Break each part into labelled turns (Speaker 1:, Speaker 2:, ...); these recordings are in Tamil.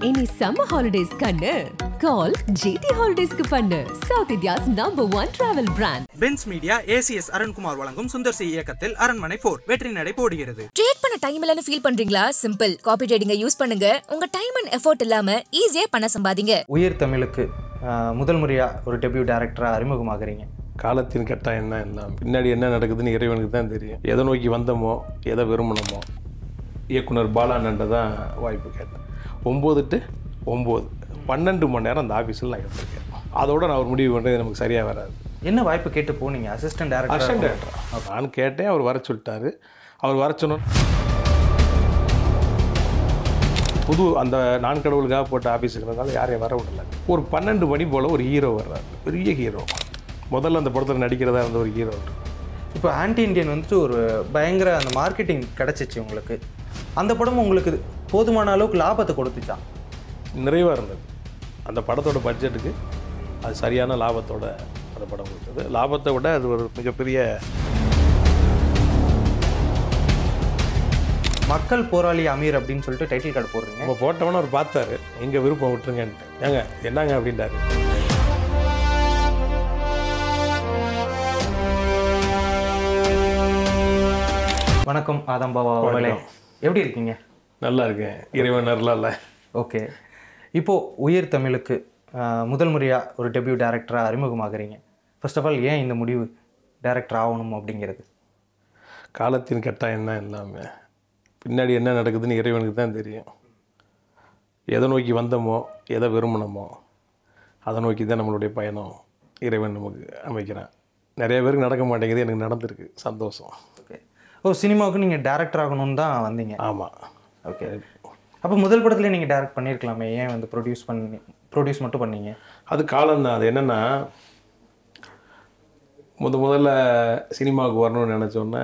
Speaker 1: இனி சம்மர் ஹாலிடேஸ் கண்ணு கால் ஜிடி ஹாலிடேஸ்க்கு பண்ணு South India's number one travel brand
Speaker 2: Benz media ACS Arunkumar வழங்கும் சுந்தர் சி இயக்கத்தில் அரண்மனை போர் வெற்றி நடை போடுகிறது
Speaker 3: ட்ரேட் பண்ண டைம் இல்லைன்னு ஃபீல் பண்றீங்களா சிம்பிள் காப்பி ட்ரேடிங்கை யூஸ் பண்ணுங்க உங்க டைம் அண்ட் எஃபோர்ட் இல்லாம ஈஸியா பண சம்பாதிங்க
Speaker 4: உயிர் தமிழுக்கு ஆஹ், முதல் முறையாக ஒரு டெபியூ டேரக்டராக அறிமுகமாகறீங்க
Speaker 5: காலத்தின் கட்டாயம் என்ன எல்லாம் பின்னாடி என்ன நடக்குதுன்னு இறைவனுக்கு தான் தெரியும் எதை நோக்கி வந்தோமோ எதை விரும்பினோமோ இயக்குனர் பாலானண்ட தான் வாய்ப்பு கேட்டேன் ஒம்பது டு ஒம்பது பன்னெண்டு மணி நேரம் அந்த ஆஃபீஸில் நான் இருந்திருக்கேன் அதோட நான் ஒரு முடிவு பண்ணுறது நமக்கு சரியாக வராது
Speaker 4: என்ன வாய்ப்பு கேட்டு போனீங்க அசிஸ்டன்ட்
Speaker 5: அசிஸ்டன்ட்
Speaker 4: டேரக்டர்
Speaker 5: டேரக்டரா நான் கேட்டேன் அவர் வர சொல்லிட்டாரு அவர் வர சொன்னோம் புது அந்த நான் கடவுளுக்காக போட்ட ஆஃபீஸுங்கிறதுனால யாரையும் வர விடல ஒரு பன்னெண்டு மணி போல் ஒரு ஹீரோ வர்றாரு பெரிய ஹீரோ முதல்ல அந்த படத்தில் நடிக்கிறதா இருந்த ஒரு ஹீரோ
Speaker 4: இப்போ ஆன்டி இந்தியன் வந்துட்டு ஒரு பயங்கர அந்த மார்க்கெட்டிங் கிடச்சிச்சு உங்களுக்கு அந்த படம் உங்களுக்கு போதுமான அளவுக்கு லாபத்தை கொடுத்துச்சா
Speaker 5: நிறைவாக இருந்தது அந்த படத்தோட பட்ஜெட்டுக்கு அது சரியான லாபத்தோட அந்த படம் கொடுத்தது லாபத்தை விட அது ஒரு மிகப்பெரிய
Speaker 4: மக்கள் போராளி அமீர் அப்படின்னு சொல்லிட்டு டைட்டில் கார்டு போடுறீங்க
Speaker 5: நம்ம போட்டவன அவர் பார்த்தாரு எங்கள் விருப்பம் விட்டுருங்கன்ட்டு ஏங்க என்னங்க அப்படின்ட்டாரு
Speaker 4: வணக்கம் ஆதம் பாபா அவர்களே
Speaker 5: வணக்கம்.
Speaker 4: எப்படி இருக்கீங்க
Speaker 5: நல்லா இருக்கேன் இறைவன் நல்லா இல்லை
Speaker 4: ஓகே இப்போது உயிர் தமிழுக்கு ஆஹ், முதல் முறையாக ஒரு டெபியூ டேரக்டராக அறிமுகமாகறீங்க ஃபர்ஸ்ட் ஆஃப் ஆல் ஏன் இந்த முடிவு டேரக்டர் ஆகணும் அப்படிங்கிறது
Speaker 5: காலத்தின் கட்டாயம் தான் எல்லாமே பின்னாடி என்ன நடக்குதுன்னு இறைவனுக்கு தான் தெரியும் எதை நோக்கி வந்தோமோ எதை விரும்பினோமோ அதை நோக்கி தான் நம்மளுடைய பயணம் இறைவன் நமக்கு அமைக்கிறான் நிறைய பேருக்கு நடக்க மாட்டேங்குது எனக்கு நடந்திருக்கு சந்தோஷம்
Speaker 4: ஓகே ஓ சினிமாவுக்கு நீங்கள் டேரக்டர் ஆகணும்னு தான் வந்தீங்க
Speaker 5: ஆமாம்
Speaker 4: ஓகே அப்போ முதல் படத்துல நீங்கள் டேரக்ட் பண்ணியிருக்கலாமே ஏன் வந்து ப்ரொடியூஸ் பண்ணி ப்ரொடியூஸ் மட்டும் பண்ணீங்க
Speaker 5: அது காலம் தான் அது என்னென்னா முத முதல்ல சினிமாவுக்கு வரணும்னு நினச்சோன்னே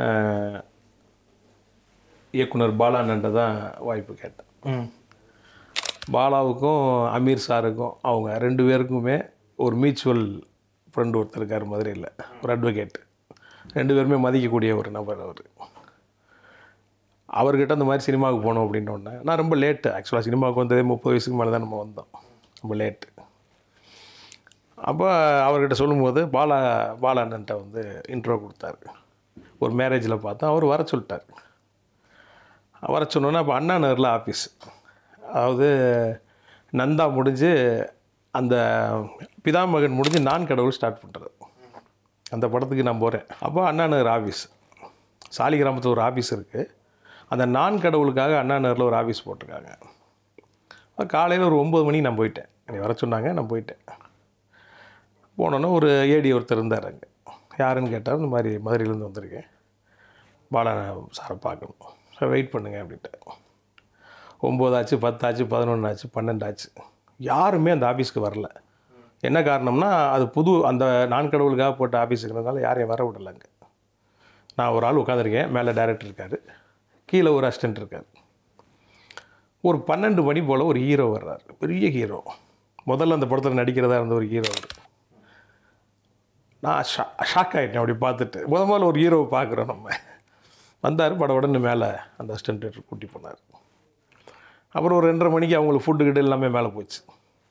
Speaker 5: இயக்குனர் பாலானண்ட தான் வாய்ப்பு கேட்டேன்
Speaker 4: ம்
Speaker 5: பாலாவுக்கும் அமீர் சாருக்கும் அவங்க ரெண்டு பேருக்குமே ஒரு மியூச்சுவல் ஃப்ரெண்டு ஒருத்தர் இருக்கார் மதுரையில் ஒரு அட்வொகேட் ரெண்டு பேருமே மதிக்கக்கூடிய ஒரு நபர் அவர் அவர்கிட்ட அந்த மாதிரி சினிமாவுக்கு போகணும் அப்படின்னோடனே நான் ரொம்ப லேட்டு ஆக்சுவலாக சினிமாவுக்கு வந்ததே முப்பது வயசுக்கு மேலே தான் நம்ம வந்தோம் ரொம்ப லேட்டு அப்போ அவர்கிட்ட சொல்லும்போது பாலா பாலாண்ணன்ட்ட வந்து இன்ட்ரோ கொடுத்தாரு ஒரு மேரேஜில் பார்த்தா அவர் வர சொல்லிட்டார் வர சொன்னோன்னே அப்போ அண்ணா நகரில் ஆஃபீஸ் அதாவது நந்தா முடிஞ்சு அந்த பிதாமகன் முடிஞ்சு நான் கடவுள் ஸ்டார்ட் பண்ணுறது அந்த படத்துக்கு நான் போகிறேன் அப்போ அண்ணா நகர் ஆஃபீஸ் சாலி கிராமத்தில் ஒரு ஆஃபீஸ் இருக்குது அந்த நான் கடவுளுக்காக அண்ணா நகரில் ஒரு ஆஃபீஸ் போட்டிருக்காங்க காலையில் ஒரு ஒம்பது மணிக்கு நான் போயிட்டேன் என்னை வர சொன்னாங்க நான் போயிட்டேன் போனோன்னே ஒரு ஏடி ஒருத்தர் இருந்தார் அங்கே யாருன்னு கேட்டார் இந்த மாதிரி மதுரையிலேருந்து வந்திருக்கேன் பாலா சாரை பார்க்கணும் சார் வெயிட் பண்ணுங்க அப்படின்ட்டு ஒம்போதாச்சு பத்தாச்சு பதினொன்றாச்சு பன்னெண்டாச்சு யாருமே அந்த ஆஃபீஸ்க்கு வரல என்ன காரணம்னா அது புது அந்த நான் கடவுளுக்காக போட்ட ஆஃபீஸுங்கிறதுனால யாரையும் வர விடலைங்க நான் ஒரு ஆள் உட்காந்துருக்கேன் மேலே டைரக்டர் இருக்கார் கீழே ஒரு அசிஸ்டன்ட் இருக்கார் ஒரு பன்னெண்டு மணி போல் ஒரு ஹீரோ வர்றார் பெரிய ஹீரோ முதல்ல அந்த படத்தில் நடிக்கிறதா இருந்த ஒரு ஹீரோ அவர் நான் ஷா ஷாக் ஆகிட்டேன் அப்படி பார்த்துட்டு முத முதல்ல ஒரு ஹீரோவை பார்க்குறோம் நம்ம வந்தார் பட உடனே மேலே அந்த அசிஸ்டன்ட் டைரக்டர் கூட்டி போனார் அப்புறம் ஒரு ரெண்டரை மணிக்கு அவங்களுக்கு ஃபுட்டு கிட்ட எல்லாமே மேலே போச்சு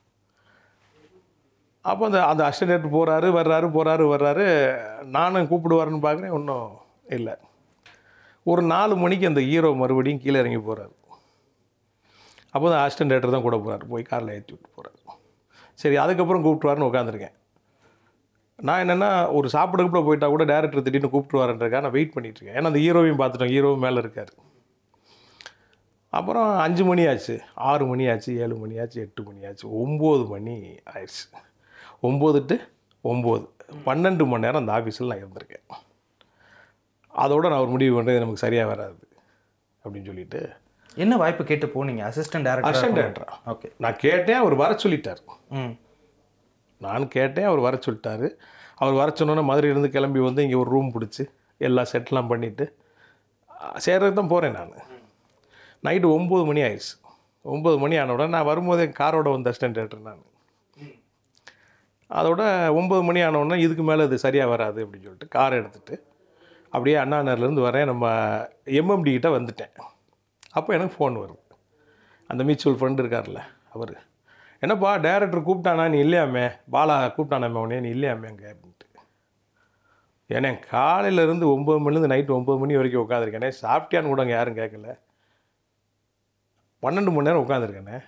Speaker 5: அப்போ அந்த அந்த அசிஸ்டன்ட் டைரக்டர் போகிறாரு வர்றாரு போகிறாரு வர்றாரு நானும் கூப்பிடுவாருன்னு பார்க்குறேன் ஒன்றும் இல்லை ஒரு நாலு மணிக்கு அந்த ஹீரோ மறுபடியும் கீழே இறங்கி போகிறாரு அப்போ தான் அசிஸ்டன்ட் டைரக்டர் தான் கூட போகிறார் போய் காரில் ஏற்றி விட்டு போகிறாரு சரி அதுக்கப்புறம் கூப்பிட்டுவாருன்னு உட்காந்துருக்கேன் நான் என்னென்னா ஒரு சாப்பிடக்குள்ள போயிட்டா கூட டேரக்டர் திடீர்னு கூப்பிட்டுவாருன்றக்கா நான் வெயிட் பண்ணிட்டு இருக்கேன் ஏன்னா அந்த ஹீரோவையும் பார்த்துட்டோம் ஹீரோவும் மேலே இருக்கார் அப்புறம் அஞ்சு மணி ஆச்சு ஆறு மணி ஆச்சு ஏழு மணி ஆச்சு எட்டு மணி ஆச்சு ஒம்பது மணி ஆயிடுச்சு ஒம்பது டு ஒம்பது பன்னெண்டு மணி நேரம் அந்த ஆஃபீஸில் நான் இருந்திருக்கேன் அதோட நான் ஒரு முடிவு பண்ணுறது நமக்கு சரியாக வராது அப்படின்னு சொல்லிட்டு
Speaker 4: என்ன வாய்ப்பு கேட்டு போனீங்க அசிஸ்டன்ட்
Speaker 5: அசிஸ்டன்ட்
Speaker 4: டேரக்டர்
Speaker 5: டேரக்டரா
Speaker 4: ஓகே
Speaker 5: நான் கேட்டேன் அவர் வர சொல்லிட்டார்
Speaker 4: ம்
Speaker 5: நான் கேட்டேன் அவர் வர சொல்லிட்டாரு அவர் வர சொன்னோன்னே மதுரையிலேருந்து கிளம்பி வந்து இங்கே ஒரு ரூம் பிடிச்சி எல்லா செட்லாம் பண்ணிவிட்டு சேர்றதுக்கு தான் போகிறேன் நான் நைட்டு ஒம்பது மணி ஆயிடுச்சு ஒம்பது மணி ஆன உடனே நான் வரும்போது என் காரோட வந்த அசிஸ்டன்ட் டேரக்டர் நான் அதோட ஒம்பது மணி ஆன உடனே இதுக்கு மேலே இது சரியாக வராது அப்படின்னு சொல்லிட்டு கார் எடுத்துகிட்டு அப்படியே அண்ணா நகர்லேருந்து வரேன் நம்ம எம்எம்டி கிட்ட வந்துட்டேன் அப்போ எனக்கு ஃபோன் வருது அந்த மியூச்சுவல் ஃப்ரெண்டு இருக்கார்ல அவர் என்னப்பா டேரக்டர் கூப்பிட்டானா நீ இல்லையாமே பாலா கூப்பிட்டானாமே உடனே நீ இல்லையாமே அங்கே அப்படின்ட்டு ஏன்னா காலையிலேருந்து ஒம்பது மணிலேருந்து நைட்டு ஒம்பது மணி வரைக்கும் உட்காந்துருக்கேனே சாப்பிட்டியான்னு கூட அங்கே யாரும் கேட்கல பன்னெண்டு மணி நேரம் உட்காந்துருக்கேனே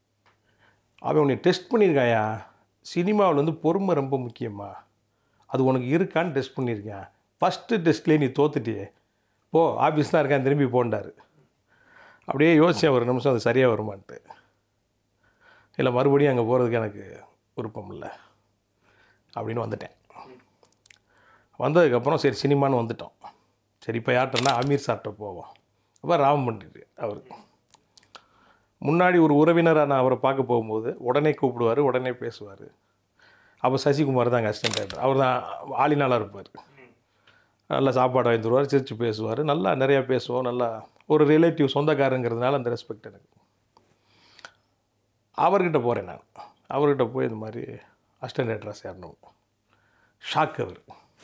Speaker 5: அவன் உன்னை டெஸ்ட் பண்ணியிருக்காயா சினிமாவில் வந்து பொறுமை ரொம்ப முக்கியமா அது உனக்கு இருக்கான்னு டெஸ்ட் பண்ணியிருக்கேன் ஃபஸ்ட்டு டெஸ்ட்லேயே நீ தோத்துட்டியே போ ஆஃபீஸ் தான் இருக்கேன் திரும்பி போண்டாரு அப்படியே யோசிச்சேன் ஒரு நிமிஷம் அது சரியாக வருமான்ட்டு இல்லை மறுபடியும் அங்கே போகிறதுக்கு எனக்கு விருப்பம் இல்லை அப்படின்னு வந்துட்டேன் வந்ததுக்கப்புறம் சரி சினிமான்னு வந்துட்டோம் சரி இப்போ யார்கிட்டனா அமீர் சார்கிட்ட போவோம் அப்போ ராம் பண்ணிட்டு அவருக்கு முன்னாடி ஒரு உறவினராக நான் அவரை பார்க்க போகும்போது உடனே கூப்பிடுவார் உடனே பேசுவார் அப்போ சசிகுமார் தான் அசிஸ்டன்ட் டேரக்டர் அவர் தான் ஆளினாலாக இருப்பார் நல்லா சாப்பாடு வாங்கி தருவார் சிரித்து பேசுவார் நல்லா நிறையா பேசுவோம் நல்லா ஒரு ரிலேட்டிவ் சொந்தக்காரங்கிறதுனால அந்த ரெஸ்பெக்ட் எனக்கு அவர்கிட்ட போகிறேன் நான் அவர்கிட்ட போய் இந்த மாதிரி அசிஸ்டன்ட் டேரக்டராக சேரணும் ஷாக் அவர்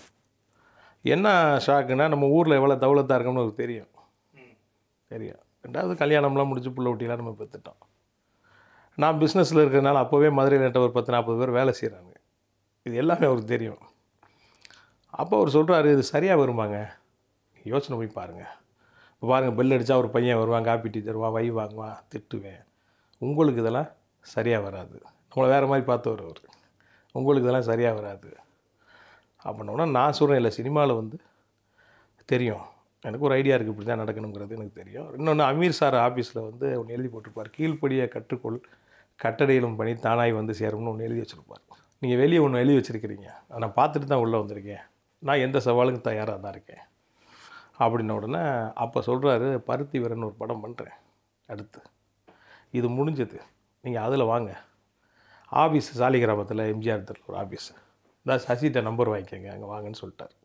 Speaker 5: என்ன ஷாக்குன்னா நம்ம ஊரில் எவ்வளோ தௌலத்தாக இருக்கோம்னு அவருக்கு தெரியும் தெரியும் ரெண்டாவது கல்யாணம்லாம் முடிச்சு புள்ள ஊட்டிலாம் நம்ம பெற்றுட்டோம் நான் பிஸ்னஸில் இருக்கிறதுனால அப்போவே மதுரையில் என்கிட்ட ஒரு பத்து நாற்பது பேர் வேலை செய்கிறாங்க இது எல்லாமே அவருக்கு தெரியும் அப்போ அவர் சொல்கிறாரு இது சரியாக வருமாங்க யோசனை போய் பாருங்கள் இப்போ பாருங்கள் பெல் அடித்தா ஒரு பையன் வருவான் காப்பி டீ தருவான் வை வாங்குவான் திட்டுவேன் உங்களுக்கு இதெல்லாம் சரியாக வராது நம்மளை வேறு மாதிரி பார்த்து வருவார் உங்களுக்கு இதெல்லாம் சரியாக வராது அப்படின்னோன்னா நான் சொல்கிறேன் இல்லை சினிமாவில் வந்து தெரியும் எனக்கு ஒரு ஐடியா இருக்குது இப்படி தான் நடக்கணுங்கிறது எனக்கு தெரியும் இன்னொன்று அமீர் சார் ஆஃபீஸில் வந்து ஒன்று எழுதி போட்டிருப்பார் கீழ்ப்படியை கற்றுக்கொள் கட்டடையிலும் பணி தானாய் வந்து சேரும்னு ஒன்று எழுதி வச்சுருப்பார் நீங்கள் வெளியே ஒன்று எழுதி வச்சுருக்கிறீங்க அதை நான் பார்த்துட்டு தான் உள்ளே வந்திருக்கேன் நான் எந்த சவாலுக்கும் தயாராக தான் இருக்கேன் அப்படின்ன உடனே அப்போ சொல்கிறாரு பருத்தி வீரன் ஒரு படம் பண்ணுறேன் அடுத்து இது முடிஞ்சது நீங்கள் அதில் வாங்க ஆஃபீஸ் சாலி கிராமத்தில் எம்ஜிஆர் தெருல ஒரு ஆஃபீஸ் இந்த சசிகிட்ட நம்பர் வாங்கிக்கோங்க அங்கே வாங்கன்னு சொல்லிட்டார்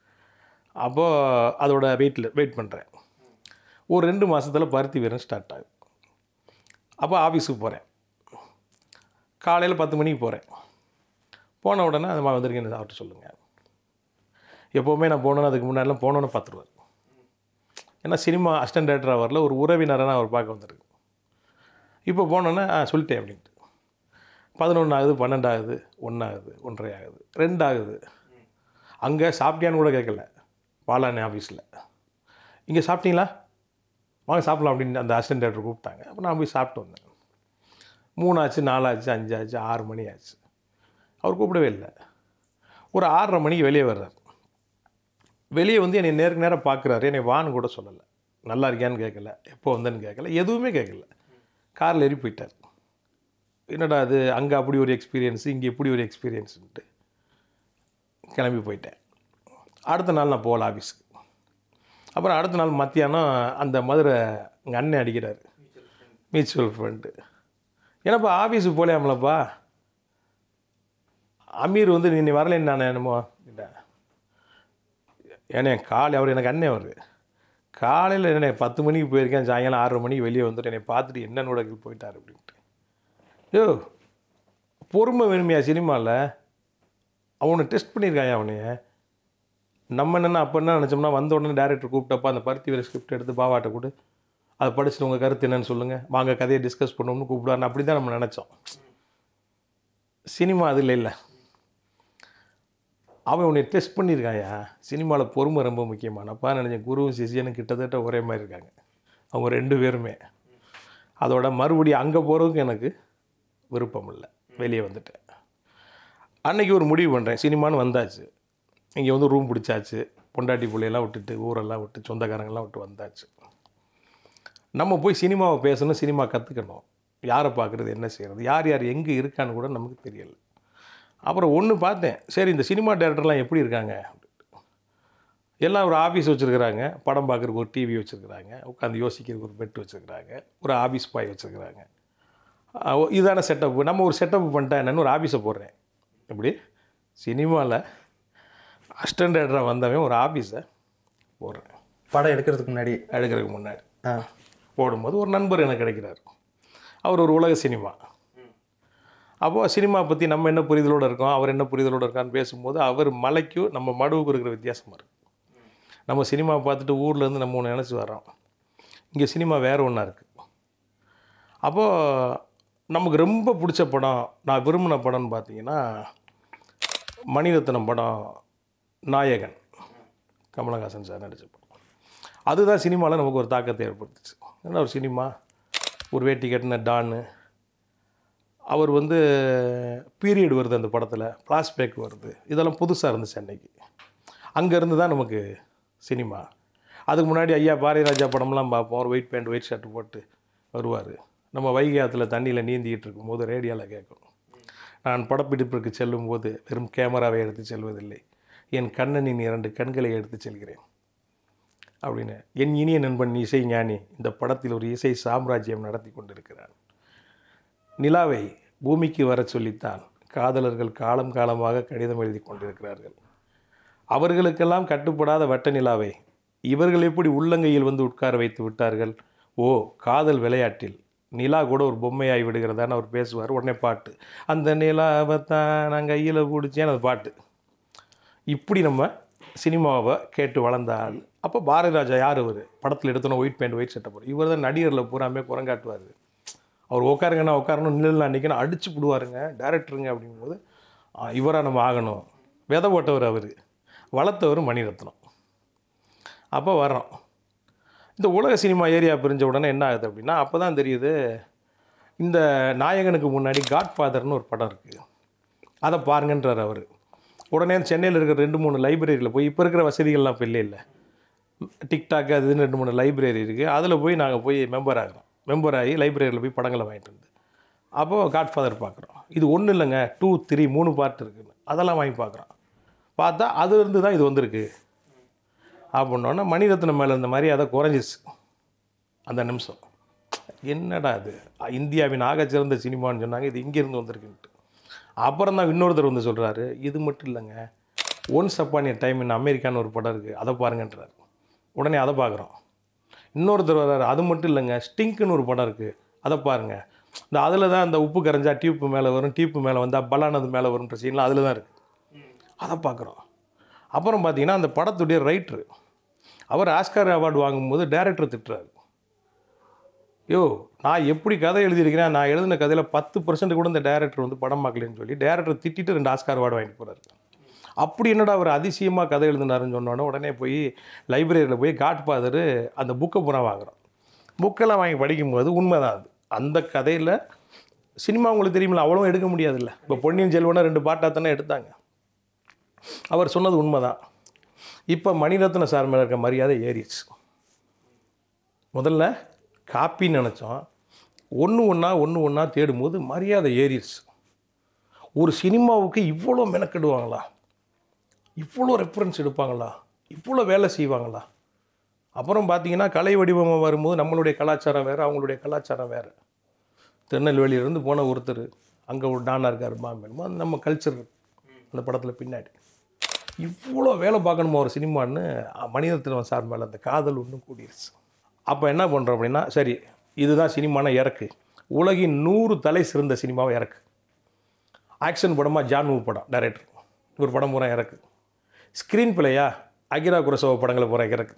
Speaker 5: அப்போது அதோட வெயிட்டில் வெயிட் பண்ணுறேன் ஒரு ரெண்டு மாதத்தில் பருத்தி வீரன் ஸ்டார்ட் ஆகுது அப்போ ஆஃபீஸுக்கு போகிறேன் காலையில் பத்து மணிக்கு போகிறேன் போன உடனே அந்த மாதிரி வந்திருக்கேன்னு அவர்கிட்ட சொல்லுங்கள் எப்போவுமே நான் போனோன்னு அதுக்கு முன்னாடிலாம் போனோன்னு பார்த்துருவார் ஏன்னா சினிமா அசிஸ்டன்ட் டேரக்டராக வரல ஒரு உறவினரை நான் அவர் பார்க்க வந்திருக்கு இப்போ போனோன்னே ஆ சொல்லிட்டேன் அப்படின்ட்டு பதினொன்று ஆகுது பன்னெண்டு ஆகுது ஒன்றாகுது ஒன்றரை ஆகுது ரெண்டு ஆகுது அங்கே சாப்பிட்டியான்னு கூட கேட்கல பாலானி ஆஃபீஸில் இங்கே சாப்பிட்டீங்களா வாங்க சாப்பிடலாம் அப்படின்னு அந்த அசிஸ்டன்ட் டேரக்டர் கூப்பிட்டாங்க அப்போ நான் போய் சாப்பிட்டு வந்தேன் மூணாச்சு நாலாச்சு அஞ்சாச்சு ஆறு மணி ஆச்சு அவர் கூப்பிடவே இல்லை ஒரு ஆறரை மணிக்கு வெளியே வர்றார் வெளியே வந்து என்னை நேருக்கு நேராக பார்க்குறாரு என்னை வான்னு கூட சொல்லலை நல்லா இருக்கியான்னு கேட்கல எப்போ வந்தேன்னு கேட்கல எதுவுமே கேட்கல காரில் ஏறி போயிட்டார் என்னடா அது அங்கே அப்படி ஒரு எக்ஸ்பீரியன்ஸு இங்கே இப்படி ஒரு எக்ஸ்பீரியன்ஸுன்ட்டு கிளம்பி போயிட்டேன் அடுத்த நாள் நான் போகல ஆஃபீஸுக்கு அப்புறம் அடுத்த நாள் மத்தியானம் அந்த மதுரை எங்கள் அண்ணன் அடிக்கிறார் மியூச்சுவல் ஃபண்டு ஏன்னாப்பா ஆஃபீஸுக்கு போகலையாமலப்பா அமீர் வந்து நீ வரலைன்னு நான் என்னமோ கேட்டேன் ஏன்னா காலை அவர் எனக்கு அண்ணன் அவர் காலையில் என்ன பத்து மணிக்கு போயிருக்கேன் சாயங்காலம் ஆறரை மணிக்கு வெளியே வந்துட்டு என்னை பார்த்துட்டு என்னன்னோட போயிட்டார் அப்படின்ட்டு யோ பொறுமை வேணுமையா சினிமாவில் அவனை டெஸ்ட் பண்ணியிருக்காயா அவனைய நம்ம என்னென்ன அப்போ என்ன நினச்சோம்னா வந்த உடனே டேரக்டர் கூப்பிட்டப்ப அந்த பருத்தி வேறு ஸ்கிரிப்ட் எடுத்து பாவாட்ட கொடு அதை படிச்சுட்டு உங்கள் கருத்து என்னன்னு சொல்லுங்கள் வாங்க கதையை டிஸ்கஸ் பண்ணோம்னு கூப்பிடுவாருன்னு அப்படி தான் நம்ம நினச்சோம் சினிமா அதில் இல்லை அவன் உன்னை டெஸ்ட் பண்ணியிருக்காயா சினிமாவில் பொறுமை ரொம்ப முக்கியமானப்பா நினைச்சேன் குருவும் சிஷியனும் கிட்டத்தட்ட ஒரே மாதிரி இருக்காங்க அவங்க ரெண்டு பேருமே அதோட மறுபடியும் அங்கே போகிறதுக்கு எனக்கு விருப்பம் இல்லை வெளியே வந்துட்டேன் அன்னைக்கு ஒரு முடிவு பண்ணுறேன் சினிமான்னு வந்தாச்சு இங்கே வந்து ரூம் பிடிச்சாச்சு பொண்டாட்டி பிள்ளையெல்லாம் விட்டுட்டு ஊரெல்லாம் விட்டு சொந்தக்காரங்கெல்லாம் விட்டு வந்தாச்சு நம்ம போய் சினிமாவை பேசணும் சினிமா கற்றுக்கணும் யாரை பார்க்குறது என்ன செய்கிறது யார் யார் எங்கே இருக்கான்னு கூட நமக்கு தெரியல அப்புறம் ஒன்று பார்த்தேன் சரி இந்த சினிமா டேரக்டர்லாம் எப்படி இருக்காங்க எல்லாம் ஒரு ஆஃபீஸ் வச்சுருக்குறாங்க படம் பார்க்குறதுக்கு ஒரு டிவி வச்சுருக்குறாங்க உட்காந்து யோசிக்கிறதுக்கு ஒரு பெட் வச்சுருக்குறாங்க ஒரு ஆஃபீஸ் பாய் வச்சுருக்குறாங்க இதான செட்டப் நம்ம ஒரு செட்டப் பண்ணிட்டா என்னன்னு ஒரு ஆஃபீஸை போடுறேன் எப்படி சினிமாவில் அசிஸ்டன்ட் டேரக்டராக வந்தவன் ஒரு ஆஃபீஸை போடுறேன்
Speaker 4: படம் எடுக்கிறதுக்கு முன்னாடி
Speaker 5: எடுக்கிறதுக்கு முன்னாடி
Speaker 4: ஆ
Speaker 5: போடும்போது ஒரு நண்பர் எனக்கு கிடைக்கிறார் அவர் ஒரு உலக சினிமா அப்போது சினிமா பற்றி நம்ம என்ன புரிதலோடு இருக்கோம் அவர் என்ன புரிதலோடு இருக்கான்னு பேசும்போது அவர் மலைக்கும் நம்ம மடுவுக்கு இருக்கிற வித்தியாசமாக இருக்குது நம்ம சினிமா பார்த்துட்டு ஊர்ல இருந்து நம்ம ஒன்று நினச்சி வரோம் இங்கே சினிமா வேறு ஒன்றா இருக்குது அப்போது நமக்கு ரொம்ப பிடிச்ச படம் நான் விரும்பின படம்னு பார்த்தீங்கன்னா மணிரத்னம் படம் நாயகன் கமலஹாசன் சார் நடித்த படம் அதுதான் சினிமாவில் நமக்கு ஒரு தாக்கத்தை ஏற்படுத்துச்சு ஏன்னா ஒரு சினிமா ஒரு வேட்டி கட்டின டான்னு அவர் வந்து பீரியட் வருது அந்த படத்தில் ஃப்ளாஷ்பேக் வருது இதெல்லாம் புதுசாக இருந்துச்சு அன்னைக்கு அங்கேருந்து தான் நமக்கு சினிமா அதுக்கு முன்னாடி ஐயா பாரதிராஜா படம்லாம் பார்ப்போம் ஒரு ஒயிட் பேண்ட் ஒயிட் ஷர்ட் போட்டு வருவார் நம்ம வைகை ஆற்றுல தண்ணியில் நீந்திக்கிட்டு இருக்கும்போது ரேடியோவில் கேட்கும் நான் படப்பிடிப்பிற்கு செல்லும்போது வெறும் கேமராவை எடுத்து செல்வதில்லை என் கண்ணனின் இரண்டு கண்களை எடுத்து செல்கிறேன் அப்படின்னு என் இனிய நண்பன் இசை ஞானி இந்த படத்தில் ஒரு இசை சாம்ராஜ்யம் நடத்தி கொண்டிருக்கிறான் நிலாவை பூமிக்கு வரச் சொல்லித்தான் காதலர்கள் காலம் காலமாக கடிதம் எழுதி கொண்டிருக்கிறார்கள் அவர்களுக்கெல்லாம் கட்டுப்படாத வட்ட நிலாவை இவர்கள் எப்படி உள்ளங்கையில் வந்து உட்கார வைத்து விட்டார்கள் ஓ காதல் விளையாட்டில் நிலா கூட ஒரு பொம்மையாகி விடுகிறதான்னு அவர் பேசுவார் உடனே பாட்டு அந்த நிலாவை தான் நான் கையில் பிடிச்சேன் அது பாட்டு இப்படி நம்ம சினிமாவை கேட்டு வளர்ந்த ஆள் அப்போ பாரதிராஜா யார் அவர் படத்தில் எடுத்தோன்னே ஒயிட் பேண்ட் ஒயிட் சட்டை போடுற இவர் தான் நடிகரில் பூராமே குரங்காட்டுவார் அவர் உட்காருங்கண்ணா உட்காரணும் நில்லுண்ணா நிற்கணும் அடிச்சு விடுவாருங்க டேரக்டருங்க அப்படிங்கும்போது இவராக நம்ம ஆகணும் விதை போட்டவர் அவர் வளர்த்தவர் மணிரத்னம் அப்போ வர்றோம் இந்த உலக சினிமா ஏரியா பிரிஞ்ச உடனே என்ன ஆகுது அப்படின்னா அப்போ தான் தெரியுது இந்த நாயகனுக்கு முன்னாடி காட் ஃபாதர்னு ஒரு படம் இருக்குது அதை பாருங்கன்றார் அவர் உடனே சென்னையில் இருக்கிற ரெண்டு மூணு லைப்ரரியில் போய் இப்போ இருக்கிற வசதிகள்லாம் இப்போ இல்லை இல்லை டிக்டாக் அது இதுன்னு ரெண்டு மூணு லைப்ரரி இருக்குது அதில் போய் நாங்கள் போய் மெம்பர் ஆகிறோம் மெம்பர் ஆகி லைப்ரரியில் போய் படங்களை வாங்கிட்டு வந்து அப்போது காட்ஃபாதர் பார்க்குறோம் இது ஒன்றும் இல்லைங்க டூ த்ரீ மூணு பார்ட் இருக்குன்னு அதெல்லாம் வாங்கி பார்க்குறோம் பார்த்தா அதுலேருந்து தான் இது வந்திருக்கு அப்படின்னோடனே மணிரத்னம் மேலே இருந்த மாதிரி அதை குறைஞ்சிச்சு அந்த நிமிஷம் என்னடா இது இந்தியாவின் ஆகச்சிறந்த சினிமான்னு சொன்னாங்க இது இங்கேருந்து வந்திருக்குன்ட்டு அப்புறம் தான் இன்னொருத்தர் வந்து சொல்கிறாரு இது மட்டும் இல்லைங்க once upon a time in அமெரிக்கான்னு ஒரு படம் இருக்குது அதை பாருங்கன்றார் உடனே அதை பார்க்குறோம் இன்னொருத்தர் வர்றாரு அது மட்டும் இல்லைங்க ஸ்டிங்க்னு ஒரு படம் இருக்குது அதை பாருங்கள் இந்த அதில் தான் அந்த உப்பு கரைஞ்சா டியூப்பு மேலே வரும் டியூப்பு மேலே வந்தால் பலானது மேலே வரும்ன்ற சீன்லாம் அதில் தான் இருக்குது அதை பார்க்குறோம் அப்புறம் பார்த்தீங்கன்னா அந்த படத்துடைய ரைட்ரு அவர் ஆஸ்கார் அவார்டு வாங்கும்போது டேரக்டர் திட்டுறாரு யோ நான் எப்படி கதை எழுதியிருக்கிறேன் நான் எழுதின கதையில் பத்து பர்சன்ட் கூட இந்த டேரக்டர் வந்து படம் பார்க்கலன்னு சொல்லி டேரக்டர் திட்டிட்டு ரெண்டு ஆஸ்கார் அவார்டு வாங்கிட்டு போகிறாரு அப்படி என்னடா அவர் அதிசயமாக கதை எழுதினாருன்னு சொன்னோன்னே உடனே போய் லைப்ரரியில் போய் காட் ஃபாதர் அந்த புக்கை பூரா வாங்குறோம் புக்கெல்லாம் வாங்கி படிக்கும்போது உண்மைதான் அது அந்த கதையில் சினிமா உங்களுக்கு தெரியுமில்ல அவ்வளோ எடுக்க முடியாதுல்ல இப்போ பொன்னியின் செல்வனை ரெண்டு பாட்டாக தானே எடுத்தாங்க அவர் சொன்னது உண்மைதான் இப்போ மணிரத்ன சார் மேலே இருக்க மரியாதை ஏறிடுச்சு முதல்ல காப்பின்னு நினச்சோம் ஒன்று ஒன்றா ஒன்று ஒன்றா தேடும்போது மரியாதை ஏறிடுச்சு ஒரு சினிமாவுக்கு இவ்வளோ மெனக்கெடுவாங்களா இவ்வளோ ரெஃபரன்ஸ் எடுப்பாங்களா இவ்வளோ வேலை செய்வாங்களா அப்புறம் பார்த்தீங்கன்னா கலை வடிவமாக வரும்போது நம்மளுடைய கலாச்சாரம் வேறு அவங்களுடைய கலாச்சாரம் வேறு திருநெல்வேலியிலேருந்து போன ஒருத்தர் அங்கே ஒரு டானா இருக்கார் மாமேலுமோ அது நம்ம கல்ச்சர் அந்த படத்தில் பின்னாடி இவ்வளோ வேலை பார்க்கணுமா ஒரு சினிமான்னு மணிரத்னம் சார் மேலே அந்த காதல் ஒன்றும் கூடிருச்சு அப்போ என்ன பண்ணுறோம் அப்படின்னா சரி இதுதான் சினிமான இறக்கு உலகின் நூறு தலை சிறந்த சினிமாவை இறக்கு ஆக்ஷன் படமாக ஜான்மூ படம் டைரக்டர் ஒரு படம் பூரா இறக்கு ஸ்க்ரீன் பிளேயா அகிரா குரசோவ படங்களை பூரா இறக்கு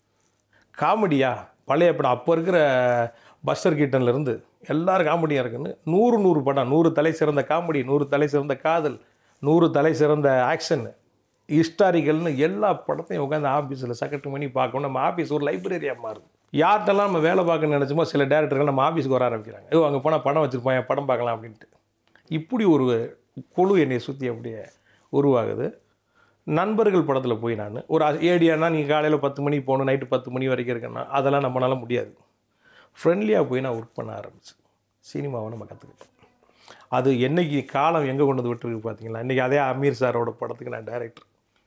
Speaker 5: காமெடியா பழைய படம் அப்போ இருக்கிற பஸ்டர் கீட்டன்லேருந்து எல்லாரும் காமெடியாக இருக்குன்னு நூறு நூறு படம் நூறு தலை சிறந்த காமெடி நூறு தலை சிறந்த காதல் நூறு தலை சிறந்த ஆக்ஷன் ஹிஸ்டாரிக்கல்னு எல்லா படத்தையும் உட்காந்து ஆஃபீஸில் செக்ரட்டரி பண்ணி பார்க்கணும் நம்ம ஆஃபீஸ் ஒரு லைப்ரரியாக மாறுது யார்கிட்டலாம் நம்ம வேலை பார்க்க நினச்சோமோ சில டேரக்டர்கள் நம்ம ஆஃபீஸ்க்கு வர ஆரம்பிக்கிறாங்க ஐயோ அங்கே போனால் படம் வச்சுருப்போம் என் படம் பார்க்கலாம் அப்படின்ட்டு இப்படி ஒரு குழு என்னை சுற்றி அப்படியே உருவாகுது நண்பர்கள் படத்தில் போய் நான் ஒரு ஏடியானா நீங்கள் காலையில் பத்து மணிக்கு போகணும் நைட்டு பத்து மணி வரைக்கும் இருக்கேன்னா அதெல்லாம் நம்மளால முடியாது ஃப்ரெண்ட்லியாக போய் நான் ஒர்க் பண்ண ஆரம்பிச்சு சினிமாவை நம்ம கற்றுக்கிட்டோம் அது என்னைக்கு காலம் எங்கே கொண்டு வந்து விட்டுருக்கு பார்த்தீங்களா இன்றைக்கி அதே அமீர் சாரோட படத்துக்கு நான் டைரக்டர்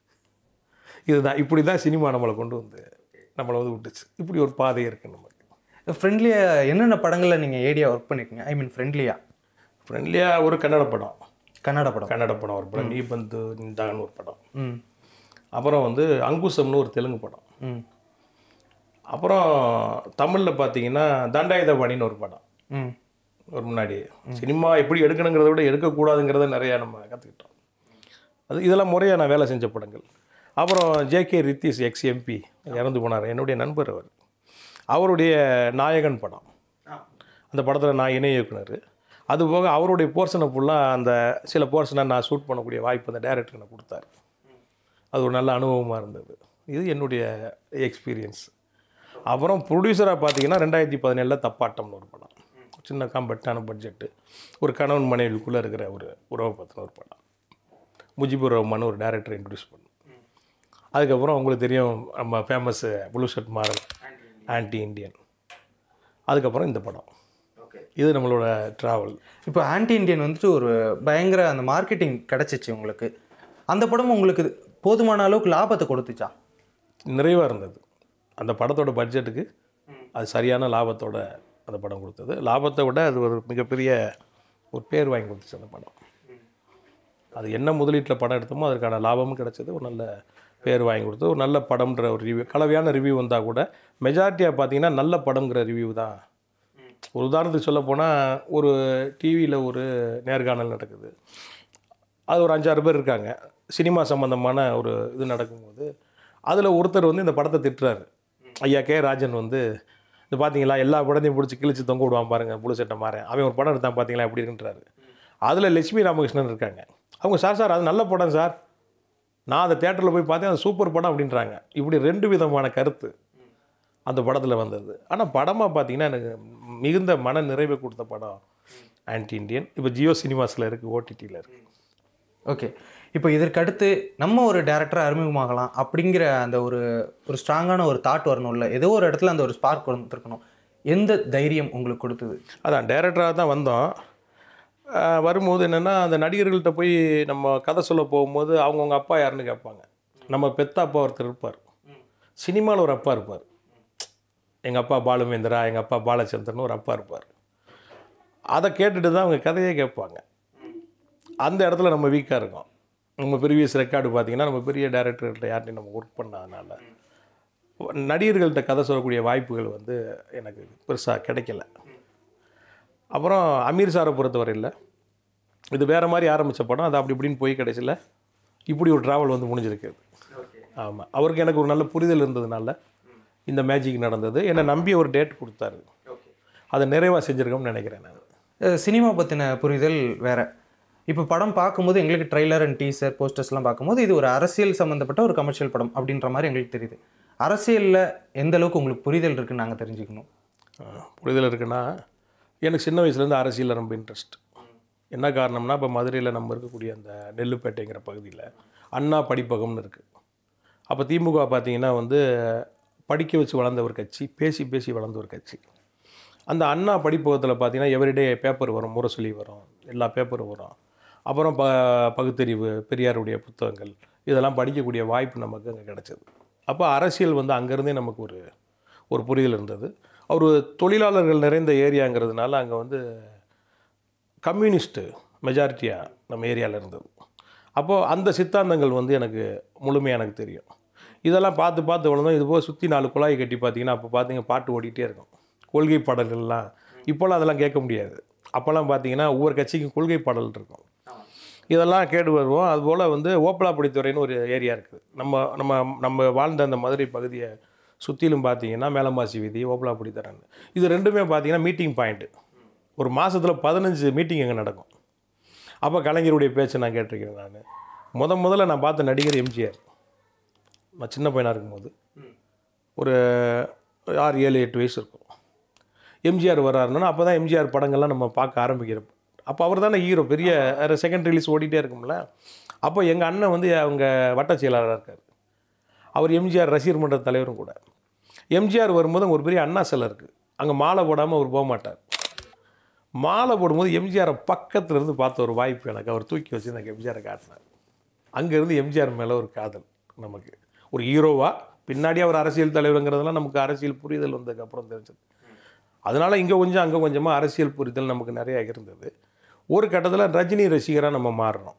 Speaker 5: இதுதான் இப்படி தான் சினிமா நம்மளை கொண்டு வந்து நம்மளை வந்து விட்டுச்சு இப்படி ஒரு பாதை இருக்குது நமக்கு
Speaker 4: ஃப்ரெண்ட்லியாக என்னென்ன படங்களில் நீங்கள் ஏடியா ஒர்க் பண்ணியிருக்கீங்க ஐ மீன் ஃப்ரெண்ட்லியாக
Speaker 5: ஃப்ரெண்ட்லியாக ஒரு கன்னட படம்
Speaker 4: கன்னட படம்
Speaker 5: கன்னட படம் ஒரு படம் நீ பந்து நிந்தான்னு ஒரு படம்
Speaker 4: ம்
Speaker 5: அப்புறம் வந்து அங்குசம்னு ஒரு தெலுங்கு படம்
Speaker 4: ம்
Speaker 5: அப்புறம் தமிழில் பார்த்தீங்கன்னா தண்டாயுதபாணின்னு ஒரு படம்
Speaker 4: ம்
Speaker 5: ஒரு முன்னாடி சினிமா எப்படி எடுக்கணுங்கிறத விட எடுக்கக்கூடாதுங்கிறத நிறையா நம்ம கற்றுக்கிட்டோம் அது இதெல்லாம் முறையாக நான் வேலை செஞ்ச படங்கள் அப்புறம் ஜேகே ரித்தீஷ் எக்ஸ் எம்பி இறந்து போனார் என்னுடைய நண்பர் அவர் அவருடைய நாயகன் படம் அந்த படத்தில் நான் இணை இயக்குனர் அது போக அவருடைய போர்ஷனை ஃபுல்லாக அந்த சில போர்ஷனை நான் ஷூட் பண்ணக்கூடிய வாய்ப்பு அந்த டேரக்டர் எனக்கு கொடுத்தாரு அது ஒரு நல்ல அனுபவமாக இருந்தது இது என்னுடைய எக்ஸ்பீரியன்ஸ் அப்புறம் ப்ரொடியூசராக பார்த்தீங்கன்னா ரெண்டாயிரத்தி பதினேழில் தப்பாட்டம்னு ஒரு படம் சின்ன காம்பட்டான பட்ஜெட்டு ஒரு கணவன் மனைவிக்குள்ளே இருக்கிற ஒரு உறவை பற்றின ஒரு படம் முஜிபுர் ரஹ்மான் ஒரு டேரக்டர் இன்ட்ரடியூஸ் பண்ணோம் அதுக்கப்புறம் உங்களுக்கு தெரியும் நம்ம famous blue shirt model anti Indian அதுக்கப்புறம் இந்த படம் இது நம்மளோட ட்ராவல்
Speaker 4: இப்போ ஆன்டி இந்தியன் வந்துட்டு ஒரு பயங்கர அந்த மார்க்கெட்டிங் கிடச்சிச்சு உங்களுக்கு அந்த படம் உங்களுக்கு போதுமான அளவுக்கு லாபத்தை கொடுத்துச்சா
Speaker 5: நிறைவாக இருந்தது அந்த படத்தோட பட்ஜெட்டுக்கு அது சரியான லாபத்தோட அந்த படம் கொடுத்தது லாபத்தை விட அது ஒரு மிகப்பெரிய ஒரு பேர் வாங்கி கொடுத்துச்சு அந்த படம் அது என்ன முதலீட்டில் படம் எடுத்தோமோ அதற்கான லாபமும் கிடைச்சது ஒரு நல்ல பேர் வாங்கி கொடுத்து ஒரு நல்ல படம்ன்ற ஒரு ரிவ்யூ கலவையான ரிவ்யூ வந்தால் கூட மெஜாரிட்டியாக பார்த்தீங்கன்னா நல்ல படம்ங்கிற ரிவ்யூ தான் ஒரு உதாரணத்துக்கு சொல்ல போனால் ஒரு டிவியில் ஒரு நேர்காணல் நடக்குது அது ஒரு அஞ்சாறு பேர் இருக்காங்க சினிமா சம்மந்தமான ஒரு இது நடக்கும்போது அதில் ஒருத்தர் வந்து இந்த படத்தை திட்டுறாரு ஐயா கே ராஜன் வந்து இது பார்த்தீங்களா எல்லா படத்தையும் பிடிச்சி கிழிச்சு தொங்க விடுவான் பாருங்க புழு சட்டை மாறேன் அவன் ஒரு படம் எடுத்தான் பார்த்தீங்களா எப்படி இருக்குன்றாரு அதில் லட்சுமி ராமகிருஷ்ணன் இருக்காங்க அவங்க சார் சார் அது நல்ல படம் சார் நான் அந்த தேட்டரில் போய் பார்த்தேன் அது சூப்பர் படம் அப்படின்றாங்க இப்படி ரெண்டு விதமான கருத்து அந்த படத்தில் வந்தது ஆனால் படமாக பார்த்தீங்கன்னா எனக்கு மிகுந்த மன நிறைவை கொடுத்த படம் ஆன்டி இண்டியன் இப்போ ஜியோ சினிமாஸில் இருக்குது ஓடிடியில் இருக்குது
Speaker 4: ஓகே இப்போ இதற்கு அடுத்து நம்ம ஒரு டேரக்டரை அறிமுகமாகலாம் அப்படிங்கிற அந்த ஒரு ஒரு ஸ்ட்ராங்கான ஒரு தாட் வரணும்ல ஏதோ ஒரு இடத்துல அந்த ஒரு ஸ்பார்க் வந்துருக்கணும் எந்த தைரியம் உங்களுக்கு கொடுத்தது
Speaker 5: அதான் டைரக்டராக தான் வந்தோம் ஆஹ் வரும்போது என்னென்னா அந்த நடிகர்கள்ட்ட போய் நம்ம கதை சொல்ல போகும்போது அவங்கவுங்க அப்பா யாருன்னு கேட்பாங்க நம்ம பெத்த அப்பா ஒருத்தர் இருப்பார் சினிமாவில் ஒரு அப்பா இருப்பார் எங்கள் அப்பா பாலுமேந்திரா எங்கள் அப்பா பாலச்சந்திரன் ஒரு அப்பா இருப்பார் அதை கேட்டுட்டு தான் அவங்க கதையே கேட்பாங்க அந்த இடத்துல நம்ம வீக்காக இருக்கோம் நம்ம ப்ரீவியஸ் ரெக்கார்டு பார்த்தீங்கன்னா நம்ம பெரிய டேரக்டர்கிட்ட யார்ட்டையும் நம்ம ஒர்க் பண்ணாதனால நடிகர்கள்ட்ட கதை சொல்லக்கூடிய வாய்ப்புகள் வந்து எனக்கு பெருசாக கிடைக்கல அப்புறம் அமீர் சாரை பொறுத்தவரையில் இது வேறு மாதிரி ஆரம்பித்த படம் அது அப்படி இப்படின்னு போய் கடைசியில் இப்படி ஒரு ட்ராவல் வந்து முடிஞ்சிருக்கு ஆமாம் அவருக்கு எனக்கு ஒரு நல்ல புரிதல் இருந்ததுனால இந்த மேஜிக் நடந்தது என்னை நம்பி ஒரு டேட் கொடுத்தாரு அதை நிறைவாக செஞ்சுருக்கோம்னு நினைக்கிறேன் நான்
Speaker 4: அஹ் சினிமா பற்றின புரிதல் வேற இப்போ படம் பார்க்கும்போது எங்களுக்கு ட்ரைலர் அண்ட் டீசர் போஸ்டர்ஸ்லாம் பார்க்கும்போது இது ஒரு அரசியல் சம்மந்தப்பட்ட ஒரு கமர்ஷியல் படம் அப்படின்ற மாதிரி எங்களுக்கு தெரியுது அரசியலில் எந்த அளவுக்கு உங்களுக்கு புரிதல் இருக்குன்னு நாங்கள் தெரிஞ்சுக்கணும்
Speaker 5: ஆஹ், புரிதல் இருக்குன்னா எனக்கு சின்ன வயசுலேருந்து அரசியலில் ரொம்ப இன்ட்ரெஸ்ட் என்ன காரணம்னா இப்போ மதுரையில் நம்ம இருக்கக்கூடிய அந்த நெல்லுப்பேட்டைங்கிற பகுதியில் அண்ணா படிப்பகம்னு இருக்குது அப்போ திமுக பார்த்தீங்கன்னா வந்து படிக்க வச்சு வளர்ந்த ஒரு கட்சி பேசி பேசி வளர்ந்த ஒரு கட்சி அந்த அண்ணா படிப்பகத்தில் பார்த்தீங்கன்னா எவ்ரிடே பேப்பர் வரும் முரசொலி வரும் எல்லா பேப்பரும் வரும் அப்புறம் ப பகுத்தறிவு பெரியாருடைய புத்தகங்கள் இதெல்லாம் படிக்கக்கூடிய வாய்ப்பு நமக்கு அங்கே கிடச்சிது அப்போ அரசியல் வந்து அங்கேருந்தே நமக்கு ஒரு ஒரு புரிதல் இருந்தது அவர் தொழிலாளர்கள் நிறைந்த ஏரியாங்கிறதுனால அங்கே வந்து கம்யூனிஸ்ட்டு மெஜாரிட்டியாக நம்ம ஏரியாவில் இருந்தது அப்போது அந்த சித்தாந்தங்கள் வந்து எனக்கு முழுமையாக எனக்கு தெரியும் இதெல்லாம் பார்த்து பார்த்து வளர்ந்தோம் இது போக சுற்றி நாலு குழாய் கட்டி பார்த்தீங்கன்னா அப்போ பார்த்தீங்க பாட்டு ஓடிட்டே இருக்கும் கொள்கை பாடல்கள்லாம் இப்போல்லாம் அதெல்லாம் கேட்க முடியாது அப்போல்லாம் பார்த்தீங்கன்னா ஒவ்வொரு கட்சிக்கும் கொள்கை பாடல் இருக்கும் இதெல்லாம் கேட்டு வருவோம் அதுபோல் வந்து ஓப்பலாப்படித்துறைன்னு ஒரு ஏரியா இருக்குது நம்ம நம்ம நம்ம வாழ்ந்த அந்த மதுரை பகுதியை சுற்றிலும் பார்த்தீங்கன்னா மேலமாசி வீதி ஓப்பலாப்படித்துறைன்னு இது ரெண்டுமே பார்த்தீங்கன்னா மீட்டிங் பாயிண்ட்டு ஒரு மாதத்தில் பதினஞ்சு மீட்டிங் அங்கே நடக்கும் அப்போ கலைஞருடைய பேச்சை நான் கேட்டிருக்கிறேன் நான் முத முதல்ல நான் பார்த்த நடிகர் எம்ஜிஆர் நான் சின்ன பையனாக இருக்கும்போது ஒரு ஆறு ஏழு எட்டு வயசு இருக்கும் எம்ஜிஆர் வர்றாருன்னா அப்போ தான் எம்ஜிஆர் படங்கள்லாம் நம்ம பார்க்க ஆரம்பிக்கிறோம் அப்போ அவர் தானே ஹீரோ பெரிய செகண்ட் ரிலீஸ் ஓடிட்டே இருக்கும்ல அப்போ எங்கள் அண்ணன் வந்து அவங்க வட்ட செயலாளராக இருக்கார் அவர் எம்ஜிஆர் ரசிகர் மன்ற தலைவரும் கூட எம்ஜிஆர் வரும்போது அங்க ஒரு பெரிய அண்ணா சிலை இருக்குது அங்கே மாலை போடாமல் அவர் போக மாட்டார் மாலை போடும்போது எம்ஜிஆரை பக்கத்துல இருந்து பார்த்த ஒரு வாய்ப்பு எனக்கு அவர் தூக்கி வச்சு எனக்கு எம்ஜிஆரை காட்டினார் அங்கேருந்து எம்ஜிஆர் மேலே ஒரு காதல் நமக்கு ஒரு ஹீரோவாக பின்னாடி அவர் அரசியல் தலைவருங்கிறதெல்லாம் நமக்கு அரசியல் புரிதல் வந்ததுக்கப்புறம் தெரிஞ்சது அதனால் இங்கே கொஞ்சம் அங்கே கொஞ்சமாக அரசியல் புரிதல் நமக்கு நிறைய இருந்தது ஒரு கட்டத்தில் ரஜினி ரசிகராக நம்ம மாறுறோம்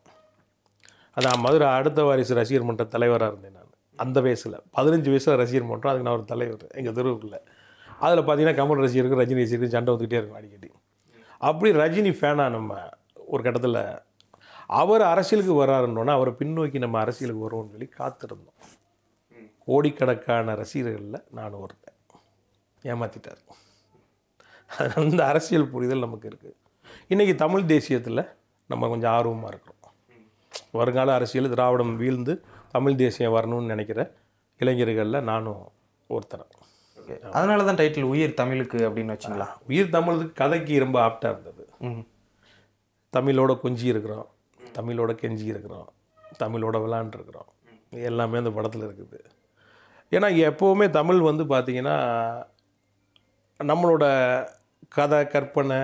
Speaker 5: அதான் மதுரை அடுத்த வாரிசு ரசிகர் மன்ற தலைவராக இருந்தேன் நான் அந்த வயசில் பதினஞ்சு வயசில் ரசிகர் மன்றம் அதுக்கு நான் ஒரு தலைவர் எங்கள் தெருவுக்குள்ள அதில் பார்த்தீங்கன்னா கமல் ரசிகருக்கு ரஜினி ரசிகருக்கு சண்டை வந்துக்கிட்டே இருக்கும் அடிக்கடி அப்படி ரஜினி ஃபேனாக நம்ம ஒரு கட்டத்தில் அவர் அரசியலுக்கு வர்றாருன்னொன்னே அவரை பின்னோக்கி நம்ம அரசியலுக்கு வருவோம்னு சொல்லி காத்திருந்தோம் கோடிக்கணக்கான ரசிகர்களில் நான் ஒருத்தன் ஏமாற்றிட்டார் அதனால இந்த அரசியல் புரிதல் நமக்கு இருக்குது இன்றைக்கி தமிழ் தேசியத்தில் நம்ம கொஞ்சம் ஆர்வமாக இருக்கிறோம் வருங்கால அரசியல் திராவிடம் வீழ்ந்து தமிழ் தேசியம் வரணும்னு நினைக்கிற இளைஞர்களில் நானும் ஒருத்தர்
Speaker 4: அதனால தான் டைட்டில் உயிர் தமிழுக்கு அப்படின்னு வச்சுங்களா
Speaker 5: உயிர் தமிழுக்கு கதைக்கு ரொம்ப ஆப்டாக இருந்தது
Speaker 4: ம்
Speaker 5: தமிழோட கொஞ்சி இருக்கிறோம் தமிழோட கெஞ்சி இருக்கிறோம் தமிழோட விளாண்டுருக்குறோம் எல்லாமே அந்த படத்தில் இருக்குது ஏன்னா எப்போவுமே தமிழ் வந்து பார்த்திங்கன்னா நம்மளோட கதை கற்பனை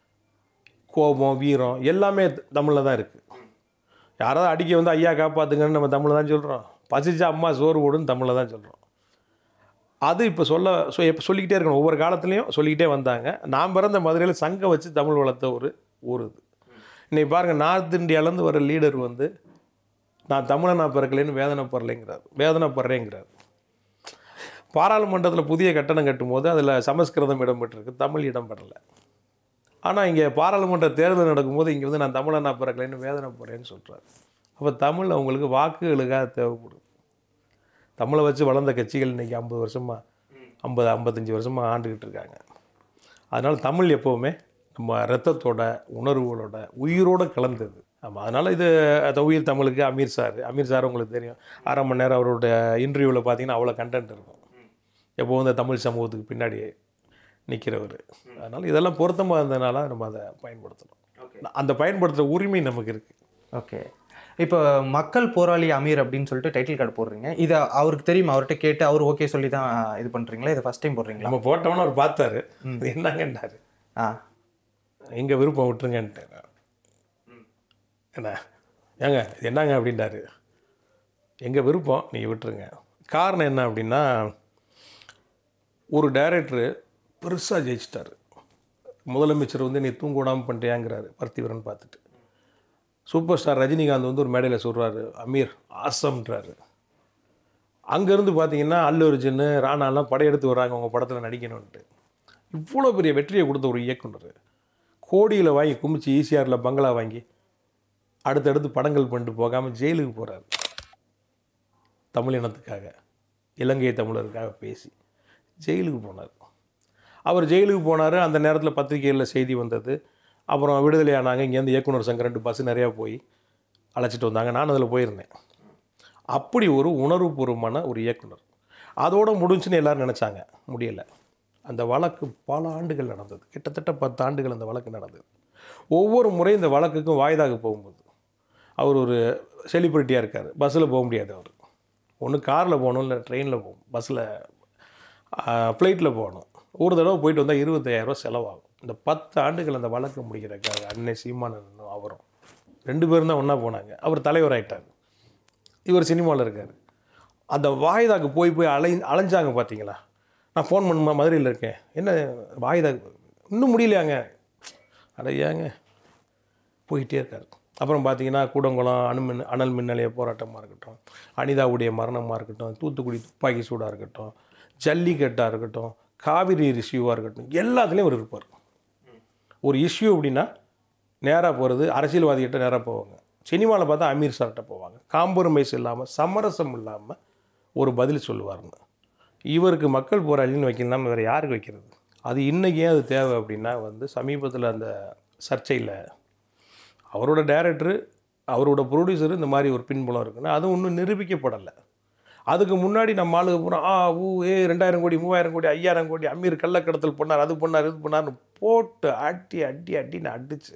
Speaker 5: கோபம் வீரம் எல்லாமே தமிழில் தான் இருக்குது யாராவது அடிக்க வந்து ஐயா காப்பாற்றுங்கன்னு நம்ம தமிழில் தான் சொல்கிறோம் பசிச்சா அம்மா சோறு போடுன்னு தமிழில் தான் சொல்கிறோம் அது இப்போ சொல்ல சொ எப்போ சொல்லிக்கிட்டே இருக்கணும் ஒவ்வொரு காலத்துலேயும் சொல்லிக்கிட்டே வந்தாங்க நான் பிறந்த மதுரையில் சங்கம் வச்சு தமிழ் வளர்த்த ஒரு ஊர் இது இன்னைக்கு பாருங்கள் நார்த் இந்தியாவிலேருந்து வர லீடர் வந்து நான் தமிழை நான் பிறக்கலைன்னு வேதனைப்படுறேங்கிறார் வேதனைப்படுறேங்கிறார் பாராளுமன்றத்தில் புதிய கட்டணம் கட்டும்போது அதில் சமஸ்கிருதம் இடம்பெற்றிருக்கு தமிழ் இடம்பெறலை ஆனால் இங்கே பாராளுமன்ற தேர்தல் நடக்கும்போது இங்கே வந்து நான் தமிழை நான் பிறக்கலைன்னு வேதனைப்படுறேன்னு சொல்கிறார் அப்போ தமிழ் அவங்களுக்கு வாக்குகளுக்காக தேவைப்படுது தமிழை வச்சு வளர்ந்த கட்சிகள் இன்றைக்கி ஐம்பது வருஷமாக ஐம்பது ஐம்பத்தஞ்சு வருஷமாக ஆண்டுக்கிட்டு இருக்காங்க அதனால் தமிழ் எப்போவுமே நம்ம ரத்தத்தோட உணர்வுகளோட உயிரோட கலந்தது ஆமாம் அதனால் இது அந்த உயிர் தமிழுக்கு அமீர் சார் அமீர் சார் உங்களுக்கு தெரியும் அரை மணி நேரம் அவரோட இன்டர்வியூவில் பார்த்தீங்கன்னா அவ்வளோ கண்டென்ட் இருக்கும் எப்போவும் இந்த தமிழ் சமூகத்துக்கு பின்னாடி நிற்கிறவர் அதனால் இதெல்லாம் பொருத்தமாக இருந்ததுனால நம்ம அதை பயன்படுத்தணும் அந்த பயன்படுத்துகிற உரிமை நமக்கு இருக்குது
Speaker 4: ஓகே இப்போ மக்கள் போராளி அமீர் அப்படின்னு சொல்லிட்டு டைட்டில் கார்டு போடுறீங்க இதை அவருக்கு தெரியுமா அவர்கிட்ட கேட்டு அவர் ஓகே சொல்லி தான் இது பண்ணுறீங்களா இதை ஃபஸ்ட் டைம் போடுறீங்களா
Speaker 5: நம்ம போட்டோம்னா அவர் பார்த்தாரு இது என்னங்கன்னாரு
Speaker 4: ஆ
Speaker 5: எங்கள் விருப்பம் விட்டுருங்கன்ட்டு என்ன ஏங்க இது என்னங்க அப்படின்ட்டாரு எங்கள் விருப்பம் நீங்கள் விட்டுருங்க காரணம் என்ன அப்படின்னா ஒரு டைரக்டரு பெருசாக ஜெயிச்சிட்டாரு முதலமைச்சர் வந்து நீ தூங்கூடாமல் பண்ணிட்டியாங்கிறாரு பர்த்திவரன் பார்த்துட்டு சூப்பர் ஸ்டார் ரஜினிகாந்த் வந்து ஒரு மேடையில் சொல்கிறாரு அமீர் ஆசம்ன்றாரு அங்கேருந்து பார்த்தீங்கன்னா அல்லு அர்ஜுன் ராணாலாம் படையெடுத்து வர்றாங்க உங்கள் படத்தில் நடிக்கணும்ன்ட்டு இவ்வளோ பெரிய வெற்றியை கொடுத்த ஒரு இயக்குனர் கோடியில் வாங்கி குமிச்சு ஈசிஆரில் பங்களா வாங்கி அடுத்தடுத்து படங்கள் பண்ணிட்டு போகாமல் ஜெயிலுக்கு போகிறாரு தமிழ் இனத்துக்காக இலங்கை தமிழருக்காக பேசி ஜெயிலுக்கு போனார் அவர் ஜெயிலுக்கு போனார் அந்த நேரத்தில் பத்திரிகைகளில் செய்தி வந்தது அப்புறம் விடுதலை ஆனாங்க இங்கேருந்து இயக்குனர் சங்கம் ரெண்டு பஸ் நிறையா போய் அழைச்சிட்டு வந்தாங்க நான் அதில் போயிருந்தேன் அப்படி ஒரு உணர்வுபூர்வமான ஒரு இயக்குனர் அதோட முடிஞ்சுன்னு எல்லாரும் நினச்சாங்க முடியலை அந்த வழக்கு பல ஆண்டுகள் நடந்தது கிட்டத்தட்ட பத்து ஆண்டுகள் அந்த வழக்கு நடந்தது ஒவ்வொரு முறையும் இந்த வழக்குக்கும் வாய்தாக்கு போகும்போது அவர் ஒரு செலிப்ரிட்டியாக இருக்கார் பஸ்ஸில் போக முடியாது அவர் ஒன்று காரில் போகணும் இல்லை ட்ரெயினில் போகணும் பஸ்ஸில் ஃப்ளைட்டில் போகணும் ஒரு தடவை போயிட்டு வந்தால் இருபத்தாயிரரூவா செலவாகும் இந்த பத்து ஆண்டுகள் அந்த வழக்கு முடிக்கிறதுக்காக அன்னை சீமானனும் அவரும் ரெண்டு பேரும் தான் ஒன்றா போனாங்க அவர் தலைவர் ஆயிட்டார் இவர் சினிமாவில் இருக்கார் அந்த வாய்தாக்கு போய் போய் அலை அலைஞ்சாங்க பார்த்தீங்களா நான் ஃபோன் பண்ணுமா மதுரையில் இருக்கேன் என்ன வாய்தாக்கு இன்னும் முடியலையாங்க அட ஏங்க போயிட்டே இருக்காரு அப்புறம் பார்த்தீங்கன்னா கூடங்குளம் அணுமின் அனல் மின் நிலைய போராட்டமாக இருக்கட்டும் அனிதாவுடைய மரணமாக இருக்கட்டும் தூத்துக்குடி துப்பாக்கி சூடாக இருக்கட்டும் ஜல்லிக்கட்டாக இருக்கட்டும் காவிரி இஷ்யூவாக இருக்கட்டும் எல்லாத்துலேயும் அவர் இருப்பார் ஒரு இஷ்யூ அப்படின்னா நேராக போகிறது அரசியல்வாதிகிட்ட நேராக போவாங்க சினிமாவில் பார்த்தா அமீர் சார்கிட்ட போவாங்க காம்பரமைஸ் இல்லாமல் சமரசம் இல்லாமல் ஒரு பதில் சொல்லுவாருங்க இவருக்கு மக்கள் போராளின்னு வைக்கலாம் வேறு யாருக்கு வைக்கிறது அது இன்றைக்கி ஏன் அது தேவை அப்படின்னா வந்து சமீபத்தில் அந்த சர்ச்சையில் அவரோட டைரக்டரு அவரோட ப்ரொடியூசர் இந்த மாதிரி ஒரு பின்புலம் இருக்குன்னா அது இன்னும் நிரூபிக்கப்படலை அதுக்கு முன்னாடி நம்ம ஆளுங்க பூரா ஆ ஊ ஏ ரெண்டாயிரம் கோடி மூவாயிரம் கோடி ஐயாயிரம் கோடி அமீர் கள்ளக்கடத்தல் பண்ணார் அது பண்ணார் இது பண்ணார்னு போட்டு அடி அடி அடின்னு அடிச்சு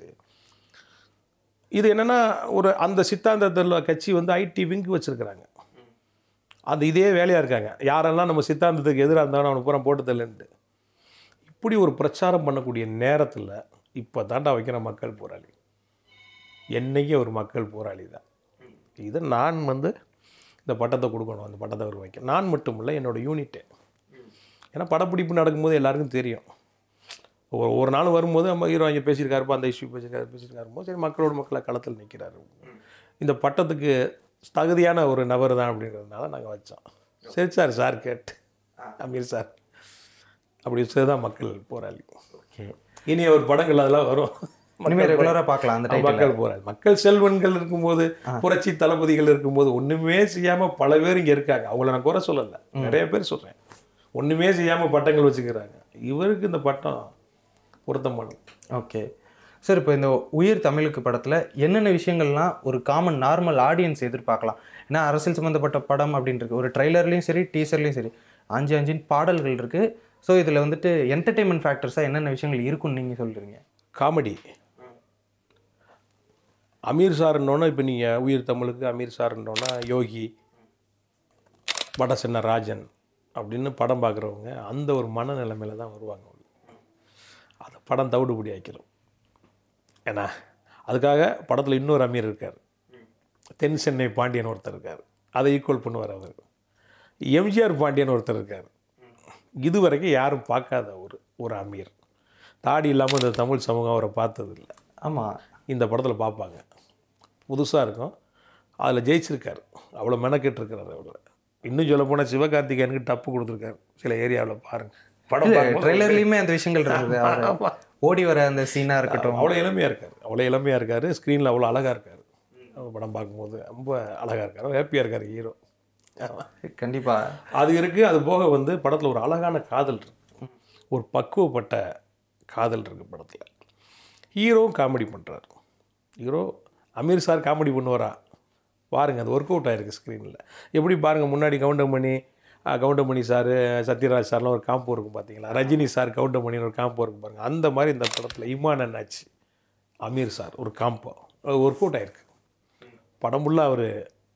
Speaker 5: இது என்னென்னா ஒரு அந்த சித்தாந்தத்தில் கட்சி வந்து ஐடி விங்கு வச்சுருக்கிறாங்க அது இதே வேலையாக இருக்காங்க யாரெல்லாம் நம்ம சித்தாந்தத்துக்கு எதிராக இருந்தாலும் அவனை பூரா போட்டு தள்ளுன்ட்டு இப்படி ஒரு பிரச்சாரம் பண்ணக்கூடிய நேரத்தில் இப்போ தாண்டா வைக்கிற மக்கள் போராளி என்னைக்கும் ஒரு மக்கள் போராளி தான் இதை நான் வந்து இந்த பட்டத்தை கொடுக்கணும் அந்த பட்டத்தை அவர் வைக்க நான் மட்டும் இல்லை என்னோட யூனிட்டு ஏன்னா படப்பிடிப்பு நடக்கும்போது எல்லாருக்கும் தெரியும் ஒரு ஒரு நாள் வரும்போது நம்ம ஹீரோ இங்கே பேசியிருக்காருப்பா அந்த இஷ்யூ பேசியிருக்காரு பேசியிருக்காரு சரி மக்களோட மக்களை களத்தில் நிற்கிறாரு இந்த பட்டத்துக்கு தகுதியான ஒரு நபர் தான் அப்படிங்கிறதுனால நாங்கள் வச்சோம் சரி சார் சார் கேட்டு அமீர் சார் அப்படி வச்சது தான் மக்கள் போராளி
Speaker 4: ஓகே
Speaker 5: இனி ஒரு படங்கள் அதெல்லாம் வரும்
Speaker 4: இனிமேல் ரெகுலராக பார்க்கலாம் அந்த டைட்டில்
Speaker 5: மக்கள் போராளி மக்கள் செல்வன்கள் இருக்கும்போது புரட்சி தளபதிகள் இருக்கும்போது ஒண்ணுமே செய்யாம பல பேர் இங்க இருக்காங்க அவங்கள நான் குறை சொல்லல நிறைய பேர் சொல்றேன் ஒண்ணுமே செய்யாம பட்டங்கள் வச்சுக்கிறாங்க இவருக்கு இந்த பட்டம் பொருத்தமானது
Speaker 4: ஓகே சார் இப்போ இந்த உயிர் தமிழுக்கு படத்தில் என்னென்ன விஷயங்கள்லாம் ஒரு காமன் நார்மல் ஆடியன்ஸ் எதிர்பார்க்கலாம் ஏன்னா அரசியல் சம்மந்தப்பட்ட படம் அப்படின்றது ஒரு ட்ரைலர்லேயும் சரி டீசர்லேயும் சரி அஞ்சு அஞ்சின் பாடல்கள் இருக்குது ஸோ இதில் வந்துட்டு என்டர்டெயின்மெண்ட் ஃபேக்டர்ஸாக என்னென்ன விஷயங்கள் இருக்குன்னு நீங்கள் சொல்கிறீங்க
Speaker 5: காமெடி அமீர் சார்னோன்னா இப்போ நீங்கள் உயிர் தமிழுக்கு அமீர் சார்னோன்னா யோகி வடசென்ன ராஜன் அப்படின்னு படம் பார்க்குறவங்க அந்த ஒரு மனநிலைமையில தான் வருவாங்க அந்த படம் தவிடுபடி ஆக்கிடும் ஏன்னா அதுக்காக படத்தில் இன்னொரு அமீர் இருக்கார் தென் சென்னை பாண்டியன் ஒருத்தர் இருக்கார் அதை ஈக்குவல் பண்ணுவார் அவர் எம்ஜிஆர் பாண்டியன் ஒருத்தர் இருக்கார் இது வரைக்கும் யாரும் பார்க்காத ஒரு ஒரு அமீர் தாடி இல்லாமல் இந்த தமிழ் சமூகம் அவரை பார்த்ததில்ல
Speaker 4: ஆமாம்
Speaker 5: இந்த படத்தில் பார்ப்பாங்க புதுசாக இருக்கும் அதில் ஜெயிச்சிருக்காரு அவ்வளோ மெனக்கெட்டுருக்கிறாரு அவர் இன்னும் சொல்ல போனால் சிவகார்த்திகேயனுக்கு டப்பு கொடுத்துருக்காரு சில ஏரியாவில் பாருங்கள் படம் பார்க்கும்போது
Speaker 4: ட்ரெய்லர்லேயுமே அந்த விஷயங்கள் இருக்குது அவர் ஓடி வர அந்த சீனாக இருக்கட்டும்
Speaker 5: அவ்வளோ இளமையாக இருக்கார் அவ்வளோ இளமையாக இருக்கார் ஸ்க்ரீனில் அவ்வளோ அழகாக இருக்கார் படம் பார்க்கும்போது ரொம்ப அழகாக இருக்கார் ஹாப்பியாக இருக்கார் ஹீரோ
Speaker 4: கண்டிப்பாக
Speaker 5: அது இருக்குது அது போக வந்து படத்தில் ஒரு அழகான காதல் இருக்கு ஒரு பக்குவப்பட்ட காதல் இருக்குது படத்தில் ஹீரோவும் காமெடி பண்ணுறாரு ஹீரோ அமீர் சார் காமெடி பண்ணுவாரா பாருங்கள் அது ஒர்க் அவுட் ஆயிருக்கு ஸ்க்ரீனில் எப்படி பாருங்கள் முன்னாடி கவுண்டமணி அஹ், கவுண்டமணி சார் சத்யராஜ் சார்லாம் ஒரு காம்போ இருக்கும் பார்த்தீங்களா ரஜினி சார் கவுண்டமணின்னு ஒரு காம்போ இருக்கும் பாருங்கள் அந்த மாதிரி இந்த படத்தில் இமான் அண்ணாச்சி அமீர் சார் ஒரு காம்போ ஒர்க் அவுட் ஆயிருக்கு படம் ஃபுல்லாக அவர்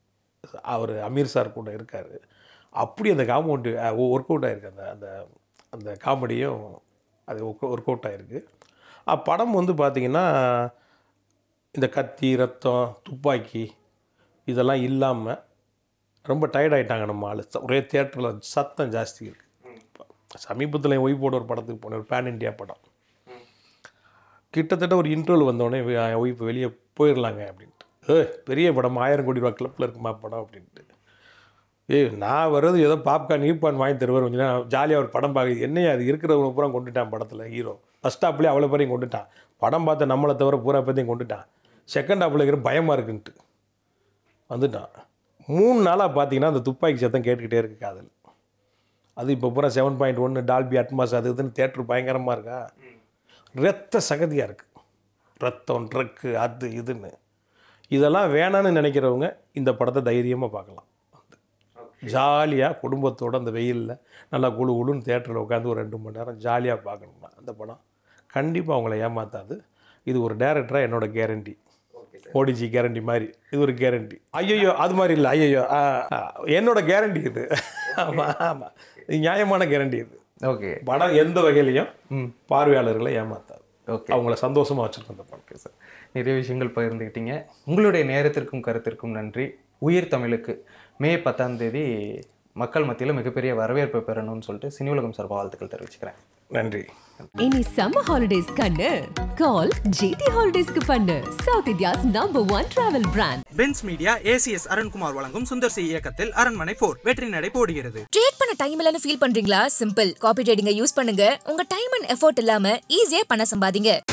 Speaker 5: அவர் அமீர் சார் கூட இருக்கார் அப்படி அந்த காம்பவுண்டு ஒர்க் அவுட் ஆயிருக்கு அந்த அந்த அந்த காமெடியும் அது ஒர்க் அவுட் ஆயிருக்கு அஹ் படம் வந்து பார்த்திங்கன்னா இந்த கத்தி ரத்தம் துப்பாக்கி இதெல்லாம் இல்லாமல் ரொம்ப டயர்ட் ஆயிட்டாங்க நம்ம ஆளு ஒரே தேட்டரில் சத்தம் ஜாஸ்தி இருக்குது சமீபத்தில் என் ஒய்ஃபோட ஒரு படத்துக்கு போனேன் ஒரு பேன் இண்டியா படம் கிட்டத்தட்ட ஒரு இன்டர்வல் வந்தோடனே என் ஒய்ஃப் வெளியே போயிடலாங்க அப்படின்ட்டு ஏ பெரிய படம் ஆயிரம் கோடி ரூபா கிளப்பில் இருக்குமா படம் அப்படின்ட்டு ஏய் நான் வர்றது ஏதோ பாப்கார்ன் ஈப்பான் வாங்கி தருவார் கொஞ்சம் நேரம் ஜாலியாக ஒரு படம் பார்க்குது என்னையா அது இருக்கிறவங்க பூரா கொண்டுட்டான் படத்தில் ஹீரோ ஃபஸ்ட் ஹாப்லேயே அவ்வளோ பேரையும் கொண்டுட்டான் படம் பார்த்த நம்மளை தவிர பூரா பேர்த்தையும் கொண்டுட்டான் செகண்ட் ஹாப்பில் இருக்கிற பயமாக இருக்குன்ட்டு வந்துட்டான் மூணு நாளாக பார்த்தீங்கன்னா அந்த துப்பாக்கி சத்தம் கேட்டுக்கிட்டே இருக்கு காதல் அது இப்போ பூரா செவன் பாயிண்ட் ஒன்று டால்பி அட்மாஸ் அது இதுன்னு தேட்டர் பயங்கரமாக இருக்கா ரத்த சகதியாக இருக்குது ரத்தம் ட்ரக்கு அது இதுன்னு இதெல்லாம் வேணான்னு நினைக்கிறவங்க இந்த படத்தை தைரியமாக பார்க்கலாம் ஜாலியாக குடும்பத்தோட அந்த வெயிலில் நல்லா குழு குழுன்னு தேட்டரில் உட்காந்து ஒரு ரெண்டு மணி நேரம் ஜாலியாக பார்க்கணும்னா அந்த படம் கண்டிப்பாக அவங்கள ஏமாத்தாது இது ஒரு டேரக்டராக என்னோட கேரண்டி மோடிஜி கேரண்டி மாதிரி இது ஒரு கேரண்டி ஐயோ அது மாதிரி இல்லை ஐயோ என்னோட கேரண்டி இது ஆமாம் ஆமாம் இது நியாயமான கேரண்டி இது
Speaker 4: ஓகே
Speaker 5: படம் எந்த வகையிலையும் பார்வையாளர்களை ஏமாத்தாது
Speaker 4: ஓகே
Speaker 5: அவங்கள சந்தோஷமாக வச்சுருக்கோம் அந்த படம்
Speaker 4: ஓகே சார் நிறைய விஷயங்கள் பகிர்ந்துக்கிட்டீங்க உங்களுடைய நேரத்திற்கும் கருத்திற்கும் நன்றி உயிர் தமிழுக்கு மே பத்தாம் தேதி மக்கள் மத்தியில் மிகப்பெரிய வரவேற்பு பெறணும்னு சொல்லிட்டு சினி உலகம் சார்பாக வாழ்த்துக்கள் தெரிவிச்சுக்கிறேன்
Speaker 5: நன்றி
Speaker 1: இனி சம்மர் ஹாலிடேஸ் கண்ணு கால் ஜிடி ஹாலிடேஸ்க்கு பண்ணு South India's number one travel brand
Speaker 2: Benz media ACS Arunkumar வழங்கும் சுந்தர் சி இயக்கத்தில் அரண்மனை போர் வெற்றி நடை போடுகிறது
Speaker 3: ட்ரேட் பண்ண டைம் இல்லைன்னு ஃபீல் பண்றீங்களா சிம்பிள் காப்பி ட்ரேடிங்கை யூஸ் பண்ணுங்க உங்க டைம் அண்ட் எஃபோர்ட் இல்லாம ஈஸியா பணம் சம்பாதிங்க